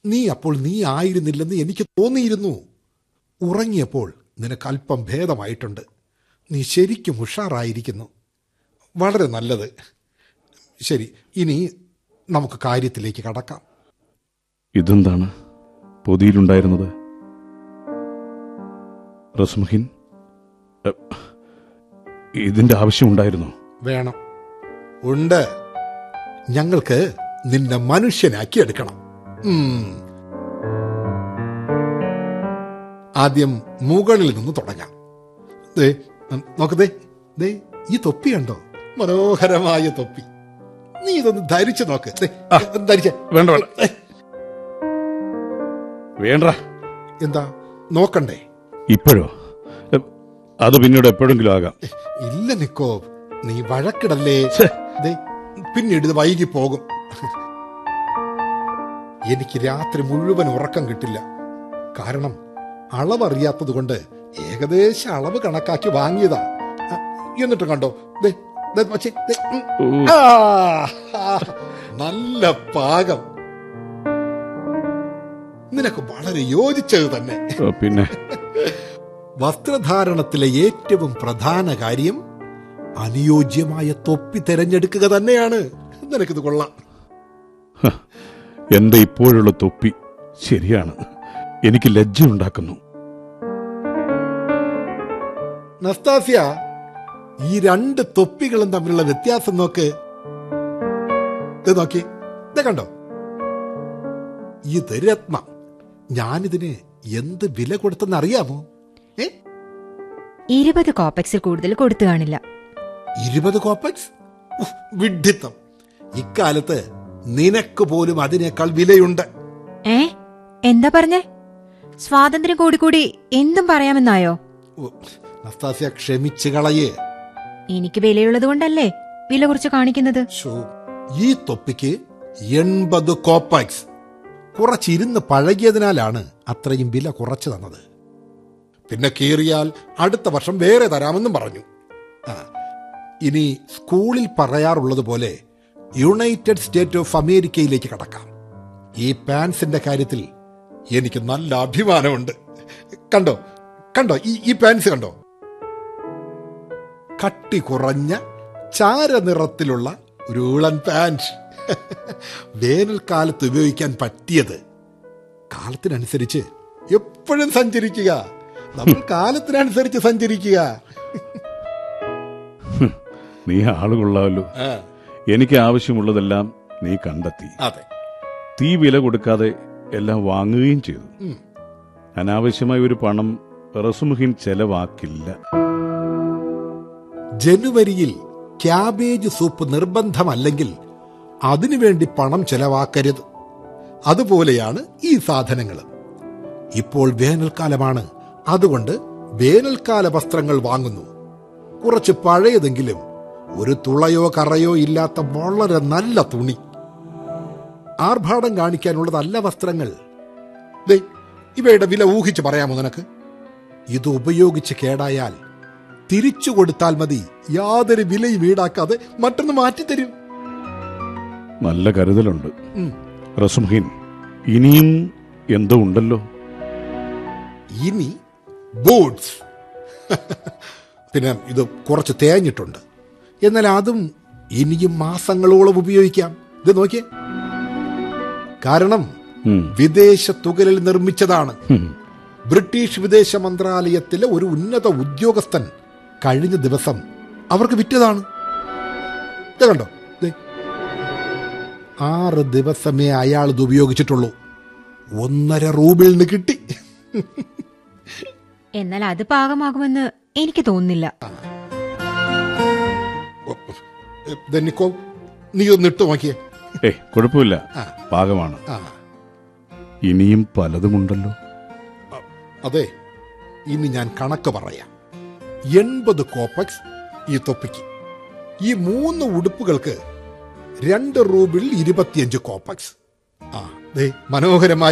നീ അപ്പോൾ നീ ആയിരുന്നില്ലെന്ന് എനിക്ക് തോന്നിയിരുന്നു ഉറങ്ങിയപ്പോൾ നിനക്ക് അല്പം ഭേദമായിട്ടുണ്ട് നീ ശരിക്കും ഉഷാറായിരിക്കുന്നു വളരെ നല്ലത് ശരി ഇനി നമുക്ക് കാര്യത്തിലേക്ക് കടക്കാം ഇതെന്താണ് പൊതിയിലുണ്ടായിരുന്നത് റസ്മഹിൻ എ, ഇതിന്റെ ആവശ്യമുണ്ടായിരുന്നോ വേണം ഉണ്ട് ഞങ്ങൾക്ക് നിന്നെ മനുഷ്യനാക്കി എടുക്കണം ഉം. ആദ്യം മുകളിൽ നിന്ന് തുടങ്ങാം ദേ ഉം, നോക്ക് ദേ ദേ ഈ തൊപ്പി കണ്ടോ മനോഹരമായ തൊപ്പി നീ ഇതൊന്ന് ധരിച്ചു നോക്ക് ദേ, ധരിച്ചേ വേണ്ട വേണ്ട ഏ. വേണ്ട എന്താ നോക്കണ്ടേ ഇപ്പോഴോ എ, അത് പിന്നീട് എപ്പോഴെങ്കിലും ആകാം ഇല്ല നിക്കോ നീ വഴക്കിടല്ലേ ഛെ. ദേ, പിന്നീട് ഇത് വൈകി പോകും എനിക്ക് രാത്രി മുഴുവൻ ഉറക്കം കിട്ടില്ല കാരണം അളവറിയാത്തത് കൊണ്ട് ഏകദേശ അളവ് കണക്കാക്കി വാങ്ങിയതാ അ, എന്നിട്ട് കണ്ടോ ദേ, ദേ, മച്ചേ, ദേ, ഉം. ഓ, ആ, ആ, നല്ല പാകം നിനക്ക് വളരെ യോജിച്ചത് തന്നെ ഓ, പിന്നെ വസ്ത്രധാരണത്തിലെ ഏറ്റവും പ്രധാന കാര്യം അനുയോജ്യമായ തൊപ്പി തിരഞ്ഞെടുക്കുക തന്നെയാണ് നിനക്കിത് കൊള്ളാം എന്റെ ഇപ്പോഴുള്ള തൊപ്പി ശരിയാണ് എനിക്ക് ലജ്ജയുണ്ടാക്കുന്നു നസ്താസ്യ ഈ രണ്ട് തൊപ്പികളും തമ്മിലുള്ള വ്യത്യാസം നോക്ക് ഇത് നോക്കി ഇത് കണ്ടോ ഇത് രത്നം ഞാനിതിന് എന്ത് വില കൊടുത്തെന്ന് അറിയാമോ ഏ ഇരുപത് കോപ്പക്സിൽ കൂടുതൽ കൊടുത്തു കാണില്ല ഇരുപത് കോപ്പക്സ് ഉഫ്, വിഡ്ഢിത്തം ഇക്കാലത്ത് നിനക്ക് പോലും അതിനേക്കാൾ വിലയുണ്ട് ഏ എന്താ പറഞ്ഞേ സ്വാതന്ത്ര്യം കൂടി കൂടി എന്തും പറയാമെന്നായോ ഉ, നസ്താസ്യ ക്ഷമിച്ചു കളയേ എനിക്ക് വിലയുള്ളത് കൊണ്ടല്ലേ വില കുറിച്ച് കാണിക്കുന്നത് ശോ, ഈ തൊപ്പിക്ക് എൺപത് കോപ്പാക്സ് കുറച്ചിരുന്ന് പഴകിയതിനാലാണ് അത്രയും വില കുറച്ചു തന്നത് പിന്നെ കീറിയാൽ അടുത്ത വർഷം വേറെ തരാമെന്നും പറഞ്ഞു ആ, ഇനി സ്കൂളിൽ പറയാറുള്ളത് പോലെ യുണൈറ്റഡ് സ്റ്റേറ്റ് ഓഫ് അമേരിക്കയിലേക്ക് കടക്കാം ഈ പാൻസിന്റെ കാര്യത്തിൽ എനിക്ക് നല്ല അഭിമാനമുണ്ട് കണ്ടോ കണ്ടോ ഈ ഈ പാൻസ് കണ്ടോ കട്ടി കുറഞ്ഞ ചാരനിറത്തിലുള്ള ഒരു ഉളൻ പാൻറ് വേനൽക്കാലത്ത് ഉപയോഗിക്കാൻ പറ്റിയത് കാലത്തിനനുസരിച്ച് എപ്പോഴും സഞ്ചരിക്കുക നമ്മൾ കാലത്തിനനുസരിച്ച് സഞ്ചരിക്കുക നീ ആളുകൊള്ളാമല്ലോ ആ, എനിക്ക് ആവശ്യമുള്ളതെല്ലാം നീ കണ്ടെത്തി അതെ തീ വില കൊടുക്കാതെ എല്ലാം വാങ്ങുകയും ചെയ്തു ഉം. അനാവശ്യമായ ഒരു പണം റസുമുഹിൻ ചെലവാക്കില്ല ജനുവരിയിൽ ക്യാബേജ് സൂപ്പ് നിർബന്ധമല്ലെങ്കിൽ അതിനുവേണ്ടി പണം ചെലവാക്കരുത് അതുപോലെയാണ് ഈ സാധനങ്ങൾ ഇപ്പോൾ വേനൽക്കാലമാണ് അതുകൊണ്ട് വേനൽക്കാല വസ്ത്രങ്ങൾ വാങ്ങുന്നു കുറച്ച് പഴയതെങ്കിലും ഒരു തുളയോ കറയോ ഇല്ലാത്ത വളരെ നല്ല തുണി ആർഭാടം കാണിക്കാനുള്ളതല്ല വസ്ത്രങ്ങൾ ദേ ഇവയുടെ വില ഊഹിച്ച് പറയാമോ നിനക്ക് ഇത് ഉപയോഗിച്ച് കേടായാൽ തിരിച്ചു കൊടുത്താൽ മതി യാതൊരു വിലയും ഈടാക്കാതെ മറ്റൊന്ന് മാറ്റിത്തരും നല്ല കരുതലുണ്ട് ഉം. റസുമുഹിൻ ഇനിയും എന്തോ ഉണ്ടല്ലോ ഇനി ബൂട്ട്സ് പിന്നെ ഇത് കുറച്ച് തേഞ്ഞിട്ടുണ്ട് എന്നാൽ അതും ഇനിയും മാസങ്ങളോളം ഉപയോഗിക്കാം ഇത് നോക്കിയേ കാരണം ഉം. വിദേശ തുകലിൽ നിർമ്മിച്ചതാണ് ഉം. ബ്രിട്ടീഷ് വിദേശ മന്ത്രാലയത്തിലെ ഒരു ഉന്നത ഉദ്യോഗസ്ഥൻ കഴിഞ്ഞ ദിവസം അവർക്ക് വിറ്റതാണ് ഇത് കണ്ടോ ദേ. ആറ് ദിവസമേ അയാൾ ഇത് ഉപയോഗിച്ചിട്ടുള്ളൂ ഒന്നര റൂബിളിന് കിട്ടി എന്നാൽ അത് പാകമാകുമെന്ന് എനിക്ക് തോന്നുന്നില്ല നിക്കോ നീ ഒന്ന് ഇട്ട് നോക്കിയേ ഏ കുഴപ്പമില്ല ആ. പാകമാണ് ആ ഇനിയും പലതുമുണ്ടല്ലോ അതെ ഇനി ഞാൻ കണക്ക് പറയാം എൺപത് കോപ്പക്സ് ഈ തൊപ്പിക്ക് ഈ മൂന്ന് ഉടുപ്പുകൾക്ക് രണ്ട് റൂബിൾ ഇരുപത്തിയഞ്ച് കോപ്പക്സ് ആ ദേ മനോഹരമായ